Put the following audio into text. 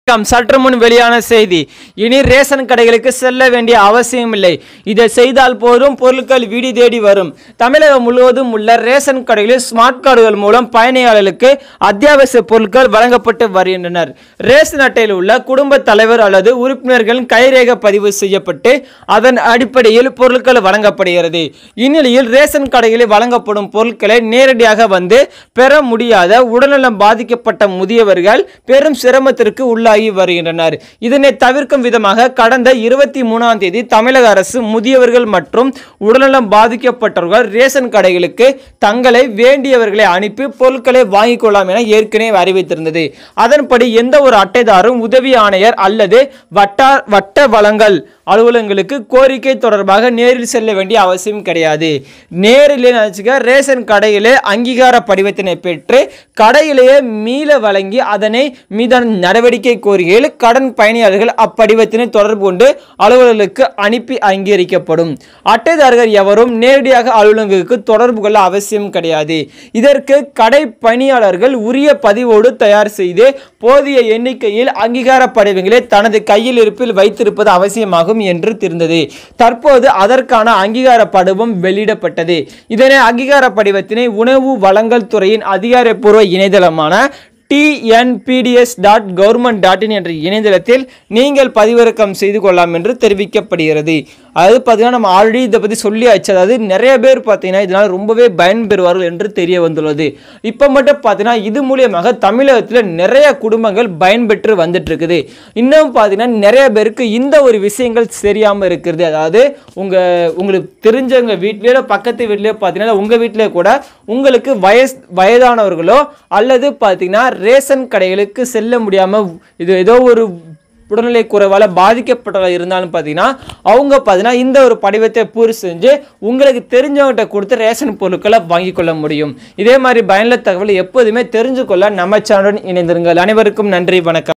வணக்கம். சற்று முன் வெளியான செய்தி இனி ரேஷன் கடைகளுக்கு செல்ல வேண்டிய அவசியமில்லை இதை செய்தால் போதும் பொருட்கள் வீடு தேடி வரும் தமிழகம் முழுவதும் உள்ள ரேஷன் கடைகளில் ஸ்மார்ட் கார்டுகள் மூலம் பயணியாளர்களுக்கு அத்தியாவசிய பொருட்கள் வழங்கப்பட்டு வருகின்றனர் ரேஷன் அட்டையில் உள்ள குடும்ப தலைவர் அல்லது உறுப்பினர்களின் கைரேகை பதிவு செய்யப்பட்டு அதன் அடிப்படையில் பொருட்கள் வழங்கப்படுகிறது இந்நிலையில் ரேஷன் கடைகளில் வழங்கப்படும் பொருட்களை நேரடியாக வந்து பெற முடியாத உடல்நலம் பாதிக்கப்பட்ட முதியவர்கள் பெரும் சிரமத்திற்கு உள்ளாகி வருகின்றனர் இதனை தவிர்க்கும் விதமாக கடந்த இருபத்தி மூணாம் தேதி தமிழக அரசு முதியவர்கள் மற்றும் உடல்நலம் பாதிக்கப்பட்டவர்கள் ரேஷன் கடைகளுக்கு தங்களை வேண்டியவர்களை அனுப்பி பொருட்களை வாங்கிக் கொள்ளலாம் என ஏற்கனவே அறிவித்திருந்தது அதன்படி எந்த ஒரு அட்டைதாரும் உதவி ஆணையர் அல்லது வட்டார் வட்ட வளங்கள் அலுவலகங்களுக்கு கோரிக்கை தொடர்பாக நேரில் செல்ல வேண்டிய அவசியம் கிடையாது நேரில் நினச்சிக்க ரேஷன் கடையிலே அங்கீகார படிவத்தினை பெற்று கடையிலேயே மீள வழங்கி அதனை மீதான நடவடிக்கை கோரிக்கையில் கடன் பயணியாளர்கள் அப்படிவத்தினை தொடர்பு கொண்டு அலுவலர்களுக்கு அனுப்பி அங்கீகரிக்கப்படும் அட்டைதாரர்கள் எவரும் நேரடியாக அலுவலகங்களுக்கு தொடர்பு கொள்ள அவசியம் கிடையாது இதற்கு கடை பணியாளர்கள் உரிய பதிவோடு தயார் செய்து போதிய எண்ணிக்கையில் அங்கீகார படிவங்களை தனது கையில் இருப்பில் வைத்திருப்பது அவசியமாகும் என்று தெரிந்தது தற்போது அதற்கான அங்கீகார படிவம் வெளியிடப்பட்டது இதனை அங்கீகார படிவத்தினை உணவு வழங்கல் துறையின் அதிகாரப்பூர்வ இணையதளமான TNPDS dot government dot in என்ற இணையதளத்தில் நீங்கள் பதிவிறக்கம் செய்து கொள்ளலாம் என்று தெரிவிக்கப்படுகிறது அதாவது பார்த்தீங்கன்னா நம்ம ஆல்ரெடி இதை பற்றி சொல்லியாச்சு அதாவது நிறைய பேர் பார்த்தீங்கன்னா இதனால் ரொம்பவே பயன்பெறுவார்கள் என்று தெரிய வந்துள்ளது இப்போ மட்டும் பார்த்தீங்கன்னா இது மூலியமாக தமிழகத்தில் நிறைய குடும்பங்கள் பயன்பெற்று வந்துட்டு இருக்குது இன்னும் பார்த்தீங்கன்னா நிறைய பேருக்கு இந்த ஒரு விஷயங்கள் தெரியாமல் இருக்கிறது அதாவது உங்கள் உங்களுக்கு தெரிஞ்சவங்க வீட்லேயோ பக்கத்து வீட்லேயோ பார்த்தீங்கன்னா உங்கள் வீட்டிலே கூட உங்களுக்கு வயஸ் வயதானவர்களோ அல்லது பார்த்தீங்கன்னா ரேஷன் கடைகளுக்கு செல்ல முடியாமல் இது ஏதோ ஒரு உடல்நிலை குறைவால் பாதிக்கப்பட்டவர்கள் இருந்தாலும் பார்த்தீங்கன்னா அவங்க பார்த்தீங்கன்னா இந்த ஒரு படிவத்தை பூர்த்தி செஞ்சு உங்களுக்கு தெரிஞ்சவங்ககிட்ட கொடுத்து ரேஷன் பொருட்களை வாங்கி கொள்ள முடியும் இதே மாதிரி பயனுள்ள தகவல் எப்போதுமே தெரிஞ்சு கொள்ள நம்ம சேனலுடன் இணைந்திருங்கள் அனைவருக்கும் நன்றி வணக்கம்